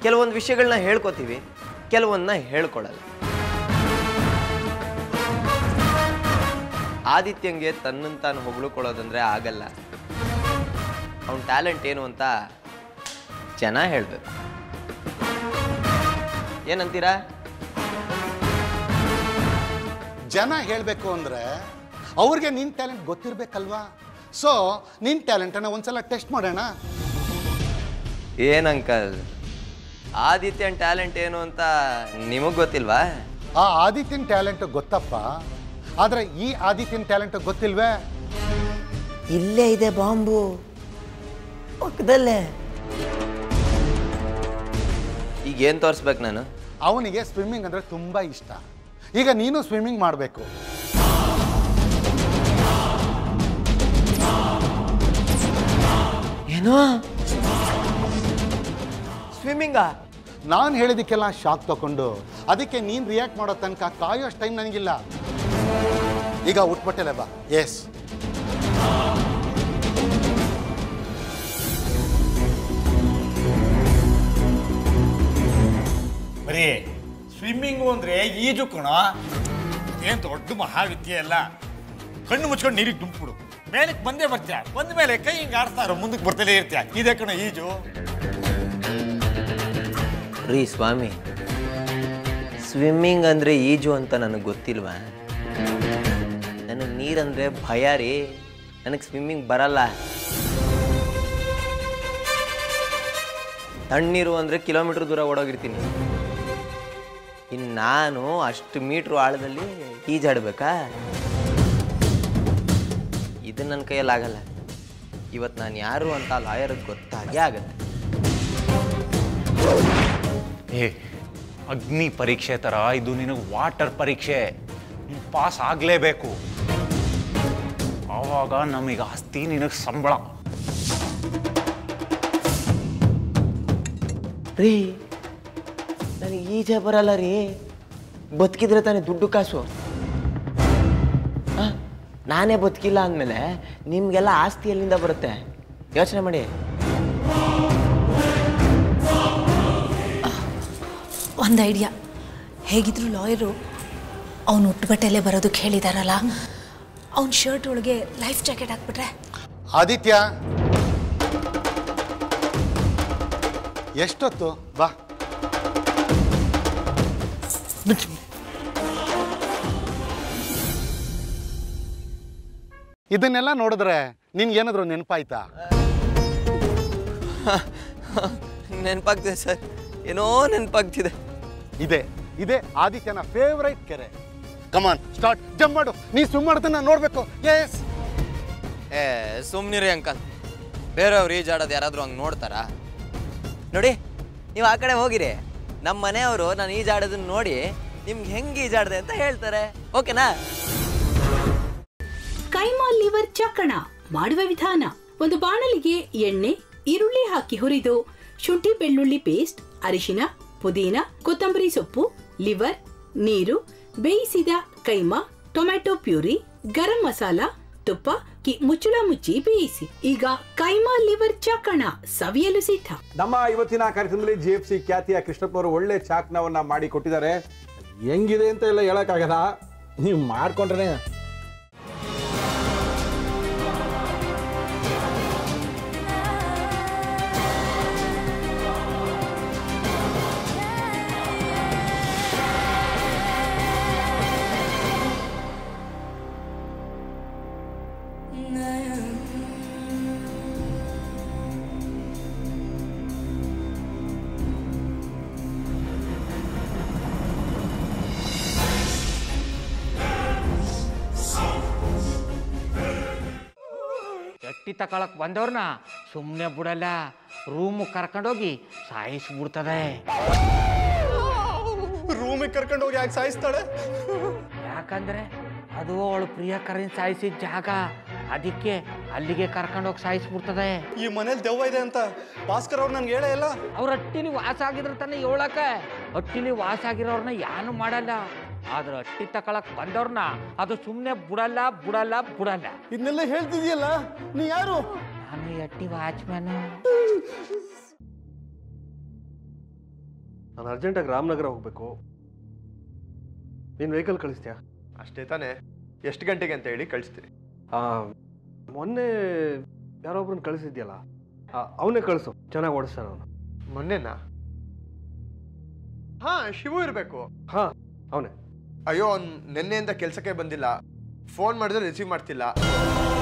ಕೆಲವೊಂದು ವಿಷಯಗಳನ್ನ ಹೇಳ್ಕೊತೀವಿ ಕೆಲವೊಂದನ್ನ ಹೇಳ್ಕೊಡಲ್ಲ ಆದಿತ್ಯಂಗೆ ತನ್ನನ್ನು ತಾನು ಹೊಗಳ್ಕೊಳ್ಳೋದಂದ್ರೆ ಆಗಲ್ಲ ಅವನ ಟ್ಯಾಲೆಂಟ್ ಏನು ಅಂತ ಜನ ಹೇಳಬೇಕು ಏನಂತೀರಾ ಜನ ಹೇಳಬೇಕು ಅಂದರೆ ಅವ್ರಿಗೆ ನಿನ್ನ ಟ್ಯಾಲೆಂಟ್ ಗೊತ್ತಿರಬೇಕಲ್ವಾ ಸೊ ನಿನ್ನ ಟ್ಯಾಲೆಂಟನ್ನು ಒಂದ್ಸಲ ಟೆಸ್ಟ್ ಮಾಡೋಣ ಏನ್ ಅಂಕಲ್ ಆದಿತ್ಯನ್ ಟ್ಯಾಲೆಂಟ್ ಏನು ಅಂತ ನಿಮಗೆ ಗೊತ್ತಿಲ್ವಾ ಆ ಆದಿತ್ಯನ ಟ್ಯಾಲೆಂಟ್ ಗೊತ್ತಪ್ಪ ಆದರೆ ಈ ಆದಿತ್ಯನ ಟ್ಯಾಲೆಂಟ್ ಗೊತ್ತಿಲ್ವೇ ಇಲ್ಲೇ ಇದೆ ಬಾಂಬು ಪಕ್ಕದಲ್ಲೇ ಈಗ ಏನು ತೋರಿಸ್ಬೇಕು ನಾನು ಅವನಿಗೆ ಸ್ವಿಮ್ಮಿಂಗ್ ಅಂದರೆ ತುಂಬ ಇಷ್ಟ ಈಗ ನೀನು ಸ್ವಿಮ್ಮಿಂಗ್ ಮಾಡಬೇಕು ಏನು ಸ್ವಿಮ್ಮಿಂಗಾ ನಾನು ಹೇಳಿದಕ್ಕೆಲ್ಲ ಶಾಕ್ ತಗೊಂಡು ಅದಕ್ಕೆ ನೀನು ರಿಯಾಕ್ಟ್ ಮಾಡೋ ತನಕ ಕಾಯೋಷ್ಟು ಟೈಮ್ ನನಗಿಲ್ಲ ಈಗ ಉಟ್ಬಿಟ್ಟೆಲೆ ಬಾ ಎಸ್ ಬರೀ ಸ್ವಿಮ್ಮಿಂಗು ಅಂದ್ರೆ ಈಜು ಕಣ ಏನು ದೊಡ್ಡ ಮಹಾವಿದ್ಯೆ ಅಲ್ಲ ಕಣ್ಣು ಮುಚ್ಕೊಂಡು ನೀರಿಗೆ ದುಂಬಿಬಿಡು ಮೇಲಕ್ಕೆ ಬಂದೇ ಬರ್ತೀಯ ಬಂದ ಮೇಲೆ ಕೈ ಹಿಂಗೆ ಆಡ್ತಾರ ಮುಂದಕ್ಕೆ ಬರ್ತಲೇ ಇರ್ತೀಯ ಇದೇ ಕಣ ಈಜು ರೀ ಸ್ವಾಮಿ ಸ್ವಿಮ್ಮಿಂಗ್ ಅಂದರೆ ಈಜು ಅಂತ ನನಗೆ ಗೊತ್ತಿಲ್ವಾ ನನಗೆ ನೀರಂದರೆ ಭಯ ರೀ ನನಗೆ ಸ್ವಿಮ್ಮಿಂಗ್ ಬರಲ್ಲ ತಣ್ಣೀರು ಅಂದರೆ ಕಿಲೋಮೀಟ್ರ್ ದೂರ ಓಡೋಗಿರ್ತೀನಿ ಇನ್ನು ನಾನು ಅಷ್ಟು ಮೀಟ್ರ್ ಆಳದಲ್ಲಿ ಈಜಾಡ್ಬೇಕಾ ಇದು ನನ್ನ ಕೈಯಲ್ಲಿ ಆಗಲ್ಲ ಇವತ್ತು ನಾನು ಯಾರು ಅಂತ ಲಾಯರ್ಗೆ ಗೊತ್ತಾಗೇ ಆಗತ್ತೆ ಏ ಅಗ್ನಿ ಪರೀಕ್ಷೆ ಥರ ಇದು ನಿನಗೆ ವಾಟರ್ ಪರೀಕ್ಷೆ ನೀನು ಪಾಸ್ ಆಗಲೇಬೇಕು ಆವಾಗ ನಮಗೆ ಆಸ್ತಿ ನಿನಗೆ ಸಂಬಳ ರೀ ನನಗೆ ಈಜೆ ಬರಲ್ಲ ರೀ ಬದುಕಿದ್ರೆ ತಾನೇ ದುಡ್ಡು ಕಾಸು ಆ, ನಾನೇ ಬದುಕಿಲ್ಲ ಅಂದಮೇಲೆ ನಿಮಗೆಲ್ಲ ಆಸ್ತಿ ಎಲ್ಲಿಂದ ಬರುತ್ತೆ ಯೋಚನೆ ಮಾಡಿ ಒಂದು ಐಡಿಯಾ ಹೇಗಿದ್ರು ಲಾಯರು ಅವನು ಉಟ್ಟುಬಟ್ಟೆಲ್ಲೇ ಬರೋದಕ್ಕೆ ಹೇಳಿದಾರಲ್ಲ ಅವ್ನ ಶರ್ಟ್ ಒಳಗೆ ಲೈಫ್ ಜಾಕೆಟ್ ಹಾಕ್ಬಿಟ್ರೆ ಆದಿತ್ಯ ಎಷ್ಟೊತ್ತು ಬಾ ಇದನ್ನೆಲ್ಲ ನೋಡಿದ್ರೆ ನಿನ್ಗೇನಾದ್ರು ನೆನಪಾಯ್ತಾ ನೆನಪಾಗ್ತಿದೆ ಸರ್ ಏನೋ ನೆನಪಾಗ್ತಿದೆ ಇದೆ ಇದೆ ಆದಿತ್ಯನ ಫೇವ್ರೈಟ್ ಕೆರೆ ಕಮಾನ್ ಸ್ಟಾರ್ಟ್ ಜಂಪ್ ಮಾಡು ನೀ ಸ್ವಿಮ್ ಮಾಡೋದನ್ನ ನೋಡ್ಬೇಕು ಎಸ್ ಏ ಸುಮ್ಮನಿರಿ ಅಂಕಲ್ ಬೇರೆಯವ್ರು ಈಜಾಡೋದು ಯಾರಾದರೂ ಹಂಗೆ ನೋಡ್ತಾರಾ ನೋಡಿ ನೀವು ಆ ಕಡೆ ಹೋಗಿರಿ ನಮ್ಮ ಮನೆಯವರು ನಾನು ಈಜಾಡೋದನ್ನ ನೋಡಿ ನಿಮ್ಗೆ ಹೆಂಗೆ ಈಜಾಡಿದೆ ಅಂತ ಹೇಳ್ತಾರೆ ಓಕೆನಾ ಕೈಮಾ ಲಿವರ್ ಚಕ್ಕಣ ಮಾಡುವ ವಿಧಾನ ಒಂದು ಬಾಣಲಿಗೆ ಎಣ್ಣೆ ಈರುಳ್ಳಿ ಹಾಕಿ ಹುರಿದು ಶುಂಠಿ ಬೆಳ್ಳುಳ್ಳಿ ಪೇಸ್ಟ್ ಅರಿಶಿನ ಪುದೀನ ಕೊತ್ತಂಬರಿ ಸೊಪ್ಪು ಲಿವರ್ ನೀರು ಬೇಯಿಸಿದ ಕೈಮಾ ಟೊಮ್ಯಾಟೊ ಪ್ಯೂರಿ ಗರಂ ಮಸಾಲ ತುಪ್ಪ ಕಿ ಮುಚ್ಚಳ ಮುಚ್ಚಿ ಬೇಯಿಸಿ ಈಗ ಕೈಮಾ ಲಿವರ್ ಚಕ್ಕಣ ಸವಿಯಲು ಸಿದ್ಧ ನಮ್ಮ ಇವತ್ತಿನ ಕಾರ್ಯಕ್ರಮದಲ್ಲಿ ಜಿ ಎಫ್ ಸಿ ಖ್ಯಾತಿಯ ಕೃಷ್ಣಪ್ಪನವರು ಒಳ್ಳೆ ಚಾಕ್ನವನ್ನ ಮಾಡಿ ಕೊಟ್ಟಿದ್ದಾರೆ ಹೆಂಗಿದೆ ಅಂತ ಎಲ್ಲ ಹೇಳಕ್ಕಾಗಲ್ಲ ನೀವು ಮಾಡ್ಕೊಂಡ್ರೆ ಎಟ್ಟಿ ತಕೊಳಕ್ ಬಂದವ್ರನ್ನ ಸುಮ್ಮನೆ ಬಿಡಲ್ಲ ರೂಮ್ ಕರ್ಕೊಂಡೋಗಿ ಸಾಯಿಸ್ಬಿಡ್ತದೆ ರೂಮಿಗೆ ಕರ್ಕೊಂಡು ಹೋಗಿ ಯಾಕೆ ಸಾಯಿಸ್ತಾಳೆ ಯಾಕಂದ್ರೆ ಅದು ಅವಳು ಪ್ರಿಯಕರನ್ ಸಾಯಿಸಿದ ಜಾಗ ಅದಕ್ಕೆ ಅಲ್ಲಿಗೆ ಕರ್ಕೊಂಡೋಗಿ ಸಾಯಿಸ್ಬಿಡ್ತದೆ ಈ ಮನೇಲಿ ದೆವ್ವ ಇದೆ ಅಂತ ಭಾಸ್ಕರ್ ಅವ್ರು ನನ್ಗೆ ಹೇಳೇ ಇಲ್ಲ ಅವ್ರ ಹಟ್ಟಿಲಿ ವಾಸ ಆಗಿದ್ರೆ ತಾನೇ ಹೇಳಕ ಹಟ್ಟಿಲಿ ವಾಸ ಆಗಿರೋರ್ನ ಯಾನು ಮಾಡಲ್ಲ ಆದ್ರೆ ಹಟ್ಟಿ ತಕೊಳಕ್ ಬಂದವ್ರನ್ನ ಅದು ಸುಮ್ಮನೆ ಬಿಡಲ್ಲ ಬಿಡಲ್ಲ ಬಿಡಲ್ಲ ಇದನ್ನೆಲ್ಲ ಹೇಳ್ತಿದ್ಯಲ್ಲ ನೀ ಯಾರು ನಾನು ಈ ಹಟ್ಟಿ ವಾಚ್ಮ್ಯಾನು ನಾನು ಅರ್ಜೆಂಟಾಗಿ ರಾಮನಗರ ಹೋಗಬೇಕು ನೀನು ವೆಹಿಕಲ್ ಕಳಿಸ್ತೀಯಾ ಅಷ್ಟೇ ತಾನೇ ಎಷ್ಟು ಗಂಟೆಗೆ ಅಂತ ಹೇಳಿ ಕಳಿಸ್ತೀರಿ ಮೊನ್ನೆ ಯಾರೊಬ್ರನ್ನ ಕಳಿಸಿದ್ಯಲ್ಲ ಅವನೇ ಕಳಿಸು ಚೆನ್ನಾಗಿ ಓಡಿಸ್ತಾನೆ ಅವನು ಮೊನ್ನೆನಾ ಹಾ ಶಿವು ಇರಬೇಕು ಹಾಂ ಅವನೇ ಅಯ್ಯೋ ಅವ್ನು ನಿನ್ನೆಯಿಂದ ಕೆಲಸಕ್ಕೆ ಬಂದಿಲ್ಲ ಫೋನ್ ಮಾಡಿದ್ರೆ ರಿಸೀವ್ ಮಾಡ್ತಿಲ್ಲ